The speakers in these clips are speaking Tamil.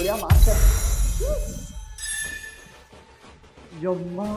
வழியா மாஸ்டர் எம்மா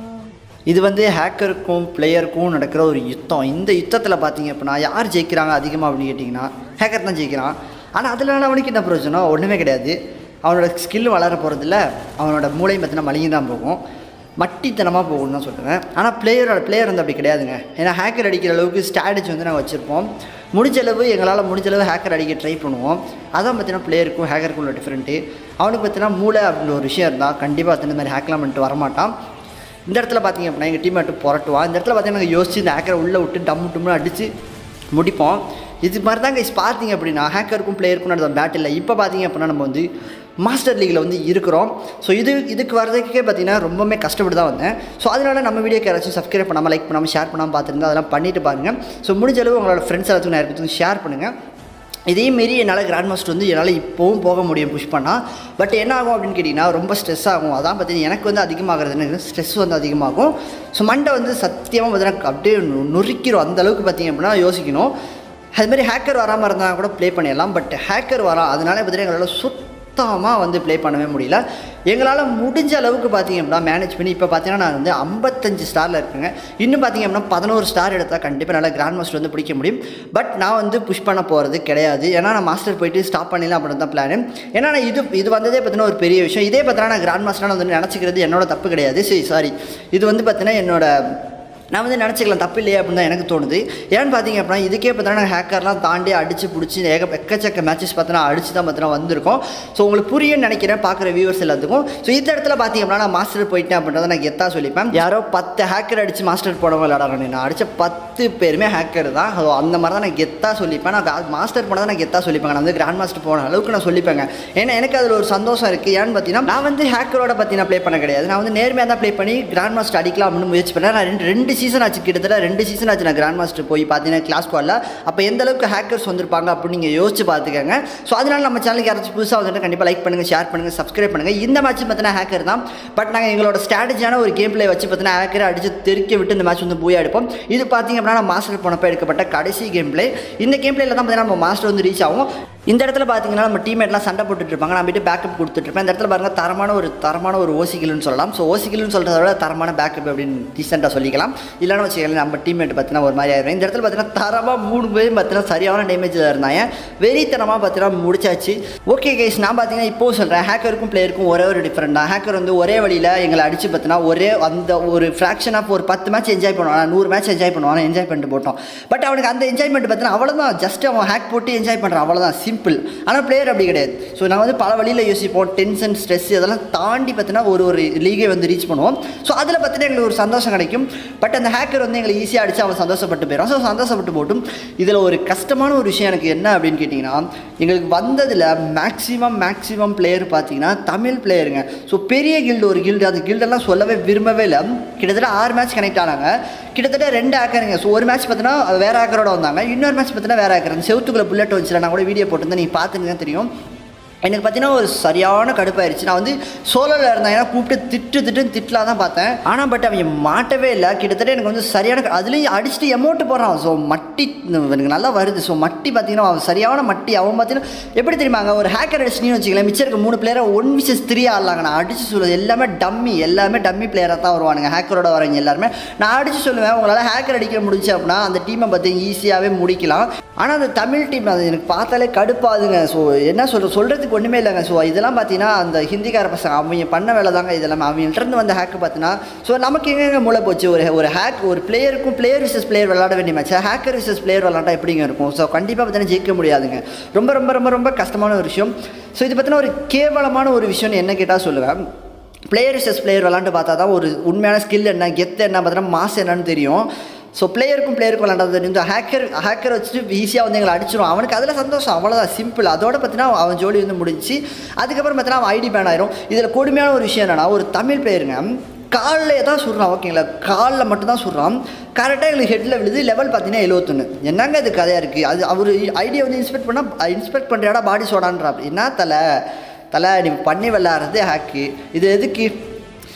இது வந்து ஹேக்கருக்கும் பிளேயருக்கும் நடக்கிற ஒரு யுத்தம் இந்த யுத்தத்தில் பார்த்தீங்க அப்படின்னா யார் ஜெயிக்கிறாங்க அதிகமாக அப்படின்னு கேட்டிங்கன்னா ஹேக்கர் தான் ஜெயிக்கிறான் ஆனால் அதில் அவனுக்கு என்ன பிரயோஜனம் ஒன்றுமே கிடையாது அவனோட ஸ்கில் வளர போகிறதில்ல அவனோட மூளையும் பார்த்தீங்கன்னா மலிங்கி தான் போகும் மட்டித்தனமாக போகும்னு தான் சொல்லுவேன் ஆனால் பிளேயரோட பிளேயர் வந்து அப்படி கிடையாதுங்க ஏன்னா ஹேக்கர் அடிக்கிற அளவுக்கு ஸ்ட்ராட்டஜி வந்து நாங்கள் வச்சுருப்போம் முடிஞ்ச அளவு எங்களால் முடிஞ்ச அளவு ஹேக்கர் அடிக்க ட்ரை பண்ணுவோம் அதான் பார்த்தீங்கன்னா பிளேயருக்கும் ஹேக்கருக்கும் உள்ள டிஃப்ரெண்ட்டு அவனுக்கு பார்த்தீங்கன்னா மூளை அப்படின்ற ஒரு விஷயம் இருந்தால் கண்டிப்பாக அந்த மாதிரி ஹேக்லாம் பண்ணிட்டு வரமாட்டான் இந்த இடத்துல பார்த்தீங்க அப்படின்னா எங்கள் டீம் மட்டும் புரட்டுவான் இந்த இடத்துல பார்த்தீங்கன்னா நாங்கள் யோசிச்சு இந்த ஹேக்கரை உள்ளே விட்டு டம்மு டம்னு அடித்து முடிப்போம் இது மாதிரி தான் கைஸ் பார்த்தீங்க அப்படின்னா ஹேக்கருக்கும் பிளேயருக்கும் நடந்த பேட்டில் இப்போ பார்த்தீங்க அப்படின்னா நம்ம வந்து மாஸ்டர் லீகில் வந்து இருக்கிறோம் ஸோ இது இதுக்கு வரதுக்கே பார்த்தீங்கன்னா ரொம்பவுமே கஷ்டப்பட்டு தான் வந்தேன் ஸோ அதனால் நம்ம வீடியோக்கு யாராச்சும் சப்ஸ்கிரைப் பண்ணாமல் லைக் பண்ணாமல் ஷேர் பண்ணாமல் பார்த்துருந்தா அதெல்லாம் பண்ணிட்டு பாருங்கள் ஸோ முடிஞ்ச அளவு உங்களோட ஃப்ரெண்ட்ஸ் எல்லாத்துக்கும் நிறைய ஷேர் பண்ணுங்கள் இதே மாரி என்னால் கிராண்ட் மாஸ்டர் வந்து என்னால் இப்போவும் போக முடியும் புஷ் பண்ணால் பட் என்ன ஆகும் அப்படின்னு கேட்டிங்கன்னா ரொம்ப ஸ்ட்ரெஸ் ஆகும் அதான் பார்த்தீங்கன்னா எனக்கு வந்து அதிகமாகிறது எனக்கு ஸ்ட்ரெஸ் வந்து அதிகமாகும் ஸோ மண்டை வந்து சத்தியமாக பார்த்தீங்கன்னா அப்படியே நு- நொறுக்கிரும் அந்த அளவுக்கு பார்த்தீங்க அப்படின்னா யோசிக்கணும் அதுமாரி ஹேக்கர் வராமல் இருந்தால் கூட ப்ளே பண்ணிடலாம் பட் ஹேக்கர் வரா அதனால பார்த்தீங்கன்னா எங்களால் சுத்தமாக வந்து ப்ளே பண்ணவே முடியல எங்களால் முடிஞ்ச அளவுக்கு பார்த்தீங்க அப்படின்னா மேனேஜ் பண்ணி இப்போ பார்த்தீங்கன்னா நான் வந்து ஐம்பத்தஞ்சு ஸ்டாரில் இருக்கேங்க இன்னும் பார்த்தீங்க அப்படின்னா பதினோரு ஸ்டார் எடுத்தால் கண்டிப்பாக நல்லா கிராண்ட் மாஸ்டர் வந்து பிடிக்க முடியும் பட் நான் வந்து புஷ் பண்ண போகிறது கிடையாது ஏன்னா நான் மாஸ்டர் போயிட்டு ஸ்டாப் பண்ணிடலாம் அப்படின்னு தான் பிளான் ஏன்னா நான் இது இது வந்ததே பார்த்தீங்கன்னா ஒரு பெரிய விஷயம் இதே பார்த்தீங்கன்னா நான் கிராண்ட் மாஸ்டர் வந்து நினச்சிக்கிறது என்னோட தப்பு கிடையாது சரி சாரி இது வந்து பார்த்தீங்கன்னா என்னோட நான் வந்து நினச்சிக்கலாம் தப்பு இல்லையே அப்படின்னு தான் எனக்கு தோணுது ஏன்னு பார்த்தீங்க அப்படின்னா இதுக்கே பார்த்தீங்கன்னா ஹேக்கர்லாம் தாண்டி அடிச்சு பிடிச்சி ஏக எக்கச்சக்க மேட்சஸ் பார்த்தீங்கன்னா அடிச்சு தான் பார்த்தீங்கன்னா வந்திருக்கோம் ஸோ உங்களுக்கு புரியும்னு நினைக்கிறேன் பார்க்குற வியூவர்ஸ் எல்லாத்துக்கும் ஸோ இந்த இடத்துல பார்த்தீங்க அப்படின்னா நான் மாஸ்டர் போயிட்டேன் அப்படின்றத நான் கெத்தாக சொல்லிப்பேன் யாரோ பத்து ஹேக்கர் அடிச்சு மாஸ்டர் போனவங்க விளையாடுறாங்க நான் அடித்த பத்து பேருமே ஹேக்கர் தான் ஸோ அந்த மாதிரி தான் நான் கெத்தாக சொல்லிப்பேன் நான் மாஸ்டர் போனதை நான் கெத்தாக சொல்லிப்பேன் நான் வந்து கிராண்ட் மாஸ்டர் போன அளவுக்கு நான் சொல்லிப்பேங்க ஏன்னா எனக்கு அதில் ஒரு சந்தோஷம் இருக்குது ஏன்னு பார்த்தீங்கன்னா நான் வந்து ஹேக்கரோட பார்த்தீங்கன்னா ப்ளே பண்ண கிடையாது நான் வந்து நேர்மையாக தான் ப்ளே பண்ணி கிராண்ட் மாஸ்டர் அடிக்கலாம் அப்படின்னு முயற்சி பண்ணேன் நான் ரெண்டு ரெண்டு சீசன் ஆச்சு கிட்டத்தட்ட ரெண்டு சீசன் ஆச்சு நான் கிராண்ட் மாஸ்டர் போய் பார்த்தீங்கன்னா கிளாஸ் ஸ்குவாடில் அப்போ எந்த அளவுக்கு ஹேக்கர்ஸ் வந்திருப்பாங்க அப்படின்னு நீங்கள் யோசிச்சு பார்த்துக்கங்க ஸோ அதனால நம்ம சேனலுக்கு யாராச்சும் புதுசாக வந்துட்டு கண்டிப்பாக லைக் பண்ணுங்கள் ஷேர் பண்ணுங்கள் சப்ஸ்கிரைப் பண்ணுங்கள் இந்த மேட்ச் பார்த்தீங்கன்னா ஹேக்கர் தான் பட் நாங்கள் எங்களோட ஸ்ட்ராட்டஜியான ஒரு கேம் பிளே வச்சு பார்த்தீங்கன்னா ஹேக்கரை அடிச்சு தெறிக்க விட்டு இந்த மேட்ச் வந்து பூயா எடுப்போம் இது பார்த்தீங்க அப்படின்னா நான் மாஸ்டர் போனப்போ எடுக்கப்பட்ட கடைசி கேம் பிளே இந்த கேம் பிளேல தான் பார்த்தீங்கன்னா நம்ம மாஸ்டர் வந்து ரீச் ஆகும் இந்த இடத்துல பார்த்தீங்கன்னா நம்ம டீம்மேட்லாம் சண்டை போட்டுட்டு இருப்பாங்க நான் போயிட்டு பேக்கப் கொடுத்துட்ருப்பேன் இந்த இடத்துல பாருங்க தரமான ஒரு தரமான ஒரு ஓசிக்கில்னு சொல்லலாம் ஸோ ஓசிக்கில்னு சொல்கிறத விட தரமான பேக்கப் அப்படின்னு டீசெண்டாக சொல்லிக்கலாம் இல்லைன்னு வச்சுக்கலாம் நம்ம டீம்மேட் பார்த்தீங்கன்னா ஒரு மாதிரி ஆயிரும் இந்த இடத்துல பார்த்தீங்கன்னா தரமாக மூணு பேரும் பார்த்தீங்கன்னா சரியான டேமேஜில் இருந்தாங்க வெறித்தனமாக பார்த்தீங்கன்னா முடிச்சாச்சு ஓகே கைஸ் நான் பார்த்தீங்கன்னா இப்போ சொல்கிறேன் ஹேக்கருக்கும் பிளேயருக்கும் ஒரே ஒரு டிஃப்ரெண்ட் தான் ஹேக்கர் வந்து ஒரே வழியில் எங்களை அடிச்சு பார்த்தீங்கன்னா ஒரே அந்த ஒரு ஃப்ராக்ஷன் ஆஃப் ஒரு பத்து மேட்ச் என்ஜாய் பண்ணுவான் நூறு மேட்ச் என்ஜாய் பண்ணுவான் என்ஜாய் பண்ணிட்டு போட்டோம் பட் அவனுக்கு அந்த என்ஜாய்மெண்ட் பார்த்தீங்கன்னா அவ்வளோதான் ஜஸ்ட் அவன் ஹேக் போட்டு என்ஜாய் பண்ணுறான் அவ்வளோதான் சிம்பிள் ஆனால் பிளேயர் அப்படி கிடையாது ஸோ நான் வந்து பல வழியில் யோசிப்போம் டென்ஷன் ஸ்ட்ரெஸ் இதெல்லாம் தாண்டி பார்த்தீங்கன்னா ஒரு ஒரு லீகை வந்து ரீச் பண்ணுவோம் ஸோ அதில் பார்த்தீங்கன்னா எங்களுக்கு ஒரு சந்தோஷம் கிடைக்கும் பட் அந்த ஹேக்கர் வந்து எங்களை ஈஸியாக அடிச்சு அவன் சந்தோஷப்பட்டு போயிடும் ஸோ சந்தோஷப்பட்டு போட்டும் இதில் ஒரு கஷ்டமான ஒரு விஷயம் எனக்கு என்ன அப்படின்னு கேட்டிங்கன்னா எங்களுக்கு வந்ததில் மேக்ஸிமம் மேக்ஸிமம் பிளேயர் பார்த்தீங்கன்னா தமிழ் பிளேயருங்க ஸோ பெரிய கில்டு ஒரு கில்டு அந்த கில்டெல்லாம் சொல்லவே விரும்பவே இல்லை கிட்டத்தட்ட ஆறு மேட்ச் கனெக்ட் ஆனாங்க கிட்டத்தட்ட ரெண்டு ஆக்கருங்க ஸோ ஒரு மேட்ச் பார்த்தீங்கன்னா வேற ஆக்கரோட வந்தாங்க இன்னொரு மேட்ச் பார்த்தீங்கன்னா வேற ஆக்கர் அந்த செவுத்துக்குள்ள புல்லட் வச்சுல நான் கூட வீடியோ போட்டிருந்தேன் நீங்கள் பார்த்துங்க தெரியும் எனக்கு பார்த்தீங்கன்னா ஒரு சரியான கடுப்பாயிருச்சு நான் வந்து சோலோவில் இருந்தேன் ஏன்னா கூப்பிட்டு திட்டு திட்டுன்னு திட்டலாம் தான் பார்த்தேன் ஆனால் பட் அவங்க மாட்டவே இல்லை கிட்டத்தட்ட எனக்கு வந்து சரியான க- அதுலேயும் அடிச்சுட்டு எமௌண்ட்டு போடுறான் ஸோ மட்டி எனக்கு நல்லா வருது ஸோ மட்டி பார்த்தீங்கன்னா அவன் சரியான மட்டி அவன் பார்த்தீங்கன்னா எப்படி தெரியுமாங்க ஒரு ஹேக்கர் அடிச்சுன்னு வச்சுக்கலாம் மிச்சம் இருக்க மூணு பிளேயரை ஒன் விசஸ் த்ரீ ஆடலாங்க நான் அடிச்சு சொல்லுவேன் எல்லாமே டம்மி எல்லாமே டம்மி பிளேயராக தான் வருவானுங்க ஹேக்கரோட வரவங்க எல்லாருமே நான் அடிச்சு சொல்லுவேன் உங்களால் ஹேக்கர் அடிக்க முடிஞ்சு அப்படின்னா அந்த டீமை பார்த்து ஈஸியாகவே முடிக்கலாம் ஆனால் அந்த தமிழ் டீம் அது எனக்கு பார்த்தாலே கடுப்பாதுங்க ஸோ என்ன சொல்ற சொல்கிறதுக்கு ஒன்றுமே இல்லைங்க ஸோ இதெல்லாம் பார்த்தீங்கன்னா அந்த ஹிந்திக்கார பசங்க அவங்க பண்ண வேலை தாங்க இதெல்லாம் அவங்கள்ட்ட வந்த ஹேக்கு பார்த்தீங்கன்னா ஸோ நமக்கு எங்கெங்க மூளை போச்சு ஒரு ஒரு ஹேக் ஒரு பிளேயருக்கும் பிளேயர் விசஸ் பிளேயர் விளாட வேண்டிய மேட்ச் ஹேக்கர் விசஸ் பிளேயர் விளாண்டா எப்படிங்க இருக்கும் ஸோ கண்டிப்பாக பார்த்தீங்கன்னா ஜெயிக்க முடியாதுங்க ரொம்ப ரொம்ப ரொம்ப ரொம்ப கஷ்டமான ஒரு விஷயம் ஸோ இது பார்த்தீங்கன்னா ஒரு கேவலமான ஒரு விஷயம்னு என்ன கேட்டால் சொல்லுவேன் பிளேயர் விசஸ் பிளேயர் விளாண்டு பார்த்தா தான் ஒரு உண்மையான ஸ்கில் என்ன கெத்து என்ன பார்த்தீங்கன்னா மாஸ் என்னன்னு தெரியும் ஸோ பிளேயருக்கும் பிளேயருக்கும் விளாண்டது தெரியும் இந்த ஹேக்கர் ஹேக்கர் வச்சுட்டு ஈஸியாக வந்து எங்களை அடிச்சிடும் அவனுக்கு அதில் சந்தோஷம் அவ்வளோதான் சிம்பிள் அதோட பார்த்தீங்கன்னா அவன் ஜோடி வந்து முடிஞ்சு அதுக்கப்புறம் பார்த்தீங்கன்னா அவன் ஐடி பேன் ஆயிரும் இதில் கொடுமையான ஒரு விஷயம் என்னன்னா ஒரு தமிழ் பிளேயருங்க காலில் தான் சுடுறான் ஓகேங்களா காலில் மட்டும் தான் சுடுறான் கரெக்டாக எங்களுக்கு ஹெட்டில் விழுது லெவல் பார்த்தீங்கன்னா எழுபத்தொன்று என்னங்க இது கதையாக இருக்குது அது அவர் ஐடியா வந்து இன்ஸ்பெக்ட் பண்ணால் இன்ஸ்பெக்ட் பண்ணுறியாடா பாடி சோடான்றா என்ன தலை தலை நீ பண்ணி விளாட்றது ஹேக்கு இது எதுக்கு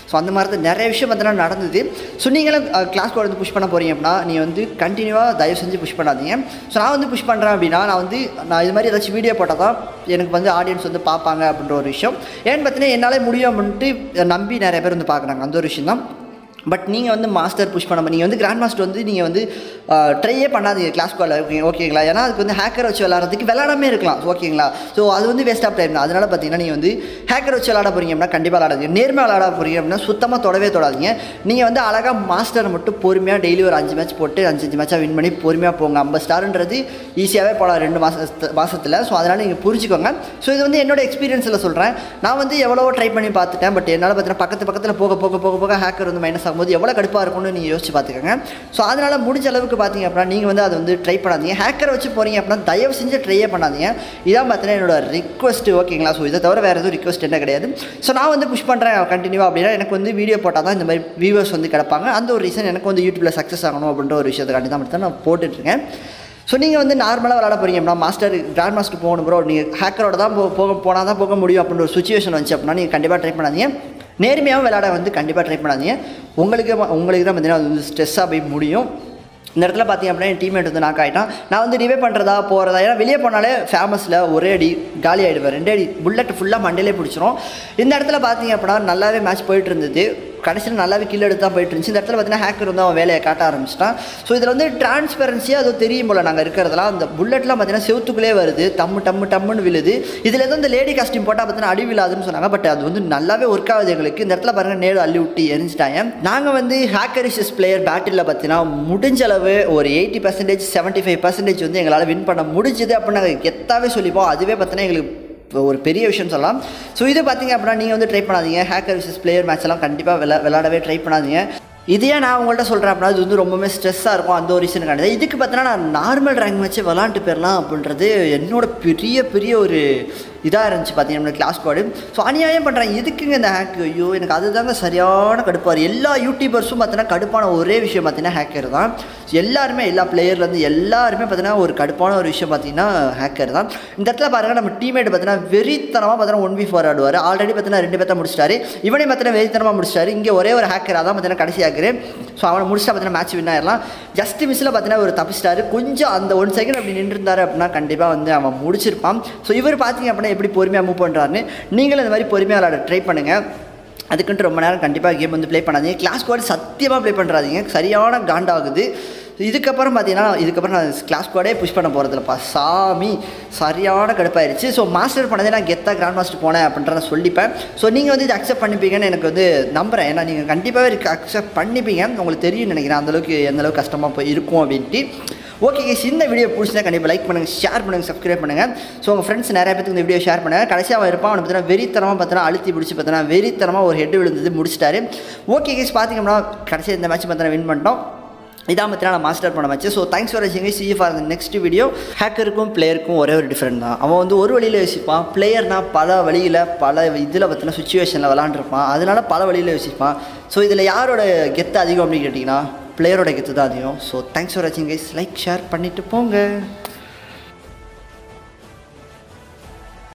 ஸோ அந்த மாதிரி தான் நிறைய விஷயம் பார்த்தீங்கன்னா நடந்தது ஸோ நீங்களும் கிளாஸ் கோட் வந்து புஷ் பண்ண போகிறீங்க அப்படின்னா நீ வந்து கண்டினியூவாக தயவு செஞ்சு புஷ் பண்ணாதீங்க ஸோ நான் வந்து புஷ் பண்ணுறேன் அப்படின்னா நான் வந்து நான் இது மாதிரி ஏதாச்சும் வீடியோ போட்டால் தான் எனக்கு வந்து ஆடியன்ஸ் வந்து பார்ப்பாங்க அப்படின்ற ஒரு விஷயம் ஏன்னு பார்த்தீங்கன்னா என்னால் முடியும் அப்படின்ட்டு நம்பி நிறைய பேர் வந்து பார்க்குறாங்க அந்த ஒரு விஷயம் தான் பட் நீங்கள் வந்து மாஸ்டர் புஷ் பண்ண நீங்கள் வந்து கிராண்ட் மாஸ்டர் வந்து நீங்கள் வந்து ட்ரையே பண்ணாதீங்க கிளாஸ் காலில் ஓகே ஓகேங்களா ஏன்னா அதுக்கு வந்து ஹேக்கர் வச்சு விளாட்றதுக்கு விளாடாமே இருக்கலாம் ஓகேங்களா ஸோ அது வந்து வேஸ்ட் ஆஃப் டைம் தான் அதனால் பார்த்தீங்கன்னா நீங்கள் வந்து ஹேக்கர் வச்சு விளாட போகிறீங்க அப்படின்னா கண்டிப்பாக விளாடாதீங்க நேர்மை விளாட போகிறீங்க அப்படின்னா சுத்தமாக தொடவே தொடாதீங்க நீங்கள் வந்து அழகாக மாஸ்டர் மட்டும் பொறுமையாக டெய்லி ஒரு அஞ்சு மேட்ச் போட்டு அஞ்சு அஞ்சு மேட்சாக வின் பண்ணி பொறுமையாக போங்க ஐம்பது ஸ்டாருன்றது ஈஸியாகவே போகலாம் ரெண்டு மாதத்து மாதத்தில் ஸோ அதனால் நீங்கள் புரிஞ்சுக்கோங்க ஸோ இது வந்து என்னோட எக்ஸ்பீரியன்ஸில் சொல்கிறேன் நான் வந்து எவ்வளவோ ட்ரை பண்ணி பார்த்துட்டேன் பட் என்னால் பார்த்தீங்கன்னா பக்கத்து பக்கத்தில் போக போக போக போக ஹேக்கர் வந்து மைனஸ் ஆகும்போது எவ்வளோ கடுப்பாக இருக்கும்னு நீங்கள் யோசிச்சு பார்த்துக்கோங்க ஸோ அதனால் முடிஞ்ச அளவுக்கு பார்த்தீங்க அப்படின்னா நீங்கள் வந்து அதை வந்து ட்ரை பண்ணாதீங்க ஹேக்கரை வச்சு போகிறீங்க அப்படின்னா தயவு செஞ்சு ட்ரையே பண்ணாதீங்க இதான் பார்த்தீங்கன்னா என்னோட ரிக்வஸ்ட் ஓகேங்களா ஸோ இதை தவிர வேறு எதுவும் ரிக்வஸ்ட் என்ன கிடையாது ஸோ நான் வந்து புஷ் பண்ணுறேன் கண்டினியூவாக அப்படின்னா எனக்கு வந்து வீடியோ போட்டால் தான் இந்த மாதிரி வியூவர்ஸ் வந்து கிடப்பாங்க அந்த ஒரு ரீசன் எனக்கு வந்து யூடியூப்பில் சக்ஸஸ் ஆகணும் அப்படின்ற ஒரு விஷயத்துக்காண்டி தான் மட்டும் தான் நான் போட்டுட்ருக்கேன் ஸோ நீங்கள் வந்து நார்மலாக விளாட போகிறீங்க அப்படின்னா மாஸ்டர் கிராண்ட் மாஸ்டர் போகணும் ப்ரோ நீங்கள் ஹேக்கரோட தான் போ போக போனால் தான் போக முடியும் அப்படின்ற ஒரு சுச்சுவேஷன் வந்துச்சு அப்படின்னா நீங்கள் கண்டிப்பாக ட்ரை பண்ணாதீங்க நேர்மையாகவும் விளாட வந்து கண்டிப்பாக ட்ரை பண்ணாதீங்க உங்களுக்கு உங்களுக்கு தான் பார்த்தீங்கன்னா அது வந்து ஸ்ட்ரெஸ்ஸாக போய் முடியும் இந்த இடத்துல பார்த்தீங்க அப்படின்னா என் டீம்மேட் வந்து நாக் ஆகிட்டான் நான் வந்து ரிவே பண்ணுறதா போகிறதா ஏன்னா வெளியே போனாலே ஃபேமஸில் ஒரே அடி காலி ஆகிடுவேன் ரெண்டே அடி புல்லட் ஃபுல்லாக மண்டையிலே பிடிச்சிரும் இந்த இடத்துல பார்த்தீங்க அப்படின்னா நல்லாவே மேட்ச் போயிட்டு இருந்தது கடைசியில் நல்லாவே கீழே எடுத்து தான் போயிட்டு இருந்துச்சு இந்த இடத்துல பார்த்தீங்கன்னா ஹேக்கர் வந்து அவன் வேலையை காட்ட ஆரம்பிச்சிட்டான் ஸோ இதில் வந்து டிரான்ஸ்பரன்சியாக அது தெரியும் போல் நாங்கள் இருக்கிறதெல்லாம் அந்த புல்லட்லாம் பார்த்தீங்கன்னா செவுத்துக்குள்ளே வருது டம்மு டம்மு டம்முன்னு விழுது இதில் எதுவும் இந்த லேடி காஸ்டியூம் போட்டால் பார்த்தீங்கன்னா அடி விழாதுன்னு சொன்னாங்க பட் அது வந்து நல்லாவே ஒர்க் ஆகுது எங்களுக்கு இந்த இடத்துல பாருங்கள் நேரு அள்ளி விட்டு எரிஞ்சிட்டாங்க நாங்கள் வந்து ஹேக்கரிஷஸ் பிளேயர் பேட்டில் பார்த்தீங்கன்னா முடிஞ்ச அளவு ஒரு eighty percentage seventy five percentage வந்து எங்களால் வின் பண்ண முடிஞ்சுது அப்படின்னு நாங்கள் கெத்தாவே சொல்லிப்போம் அதுவே பார்த்தீங்கன்னா எங்களுக்கு இப்போ ஒரு பெரிய விஷயம் சொல்லலாம் ஸோ இது பார்த்தீங்க அப்படின்னா நீங்கள் வந்து ட்ரை பண்ணாதீங்க ஹேக்கர் விசஸ் பிளேயர் மேட்ச் எல்லாம் கண்டிப்பாக விளா விளாடவே ட்ரை பண்ணாதீங்க இதையே நான் உங்கள்கிட்ட சொல்கிறேன் அப்படின்னா அது வந்து ரொம்பவே ஸ்ட்ரெஸ்ஸாக இருக்கும் அந்த ஒரு ரீசனுக்கானது இதுக்கு பார்த்தீங்கன்னா நான் நார்மல் ரேங்க் மேட்ச்சே விளாண்டு போயிடலாம் அப்படின்றது என்னோட பெரிய பெரிய ஒரு இதாக இருந்துச்சு பார்த்தீங்கன்னா கிளாஸ் கோடு ஸோ அநியாயம் பண்ணுறேன் எதுக்குங்க இந்த ஹேக் ஐயோ எனக்கு அதுதாங்க சரியான கடுப்பார் எல்லா யூடியூபர்ஸும் பார்த்தீங்கன்னா கடுப்பான ஒரே விஷயம் பார்த்தீங்கன்னா ஹேக்கர் தான் ஸோ எல்லாருமே எல்லா பிளேயர்லேருந்து எல்லாருமே பார்த்தீங்கன்னா ஒரு கடுப்பான ஒரு விஷயம் பார்த்தீங்கன்னா ஹேக்கர் தான் இந்த இடத்துல பாருங்கள் நம்ம டீம்மேட் பார்த்தீங்கன்னா வெறித்தனமாக பார்த்தீங்கன்னா ஒன் வி ஃபோர் ஆடுவார் ஆல்ரெடி பார்த்தீங்கன்னா ரெண்டு பேர்த்த முடிச்சிட்டாரு இவனே பார்த்தீங்கன்னா வெறித்தனமாக முடிச்சிட்டாரு இங்கே ஒரே ஒரு ஹேக்கர் அதான் பார்த்தீங்கன்னா கடைசி ஹேக்கர் ஸோ அவனை முடிச்சா பார்த்தீங்கன்னா மேட்ச் வின் ஆயிடலாம் ஜஸ்ட் மிஸ்ஸில் பார்த்தீங்கன்னா ஒரு தப்பிச்சிட்டாரு கொஞ்சம் அந்த ஒன் செகண்ட் அப்படி நின்றுருந்தாரு அப்படின்னா கண்டிப்பாக வந்து அவன் முடிச்சிருப்பான் ஸோ இவர் பார்த்தீங்க அப்படின்னா எப்படி பொறுமையாக மூவ் பண்ணுறாருன்னு நீங்களும் இந்த மாதிரி பொறுமையாக விளாட ட்ரை பண்ணுங்கள் அதுக்குன்ட்டு ரொம்ப நேரம் கண்டிப்பாக கேம் வந்து ப்ளே பண்ணாதீங்க கிளாஸ் கோட் சத்தியமாக ப்ளே பண்ணுறாதீங்க சரியான காண்டாகுது இதுக்கப்புறம் பார்த்தீங்கன்னா இதுக்கப்புறம் நான் கிளாஸ் கோடே புஷ் பண்ண போகிறதில்லப்பா சாமி சரியான கடுப்பாயிருச்சு ஸோ மாஸ்டர் பண்ணதே நான் கெத்தாக கிராண்ட் மாஸ்டர் போனேன் அப்படின்றத சொல்லிப்பேன் ஸோ நீங்கள் வந்து இது அக்செப்ட் பண்ணிப்பீங்கன்னு எனக்கு வந்து நம்புகிறேன் ஏன்னா நீங்கள் கண்டிப்பாகவே அக்செப்ட் பண்ணிப்பீங்க உங்களுக்கு தெரியும் நினைக்கிறேன் அந்தளவுக்கு எந்தளவுக்கு கஷ்டமாக போய் இருக்கும் அப்படின்ட்டு ஓகே கேஸ் இந்த வீடியோ பிடிச்சினா கண்டிப்பாக லைக் பண்ணுங்கள் ஷேர் பண்ணுங்கள் சப்ஸ்கிரைப் பண்ணுங்கள் ஸோ உங்கள் ஃப்ரெண்ட்ஸ் நிறைய பேருக்கு இந்த வீடியோ ஷேர் பண்ணுங்கள் கடைசியாக அவன் இருப்பான் அவனை பார்த்தீங்கன்னா வெறித்தனமாக பார்த்தீங்கன்னா அழுத்தி பிடிச்சி பார்த்தீங்கன்னா வெறித்தனமாக ஒரு ஹெட் விழுந்தது முடிச்சிட்டாரு ஓகே கேஸ் பார்த்தீங்கன்னா கடைசியாக இந்த மேட்ச் பார்த்தீங்கன்னா வின் பண்ணிட்டோம் இதான் பற்றினா நான் மாஸ்டர் பண்ண மேட்ச் ஸோ தேங்க்ஸ் ஃபார் வாட்சிங் see for the next video ஹேக்கருக்கும் பிளேயருக்கும் ஒரே ஒரு டிஃப்ரெண்ட் தான் அவன் வந்து ஒரு வழியில் யோசிப்பான் பிளேயர்னா பல வழியில் பல இதில் பற்றின சுச்சுவேஷனில் விளாண்டுருப்பான் அதனால பல வழியில் யோசிப்பான் ஸோ இதில் யாரோட கெத்து அதிகம் அப்படின்னு கேட்டிங்கன்னா பிளேயரோட கெத்து தான் அதிகம் ஸோ தேங்க்ஸ் ஃபார் வாட்சிங் கைஸ் லைக் ஷேர் பண்ணிவிட்டு போங்க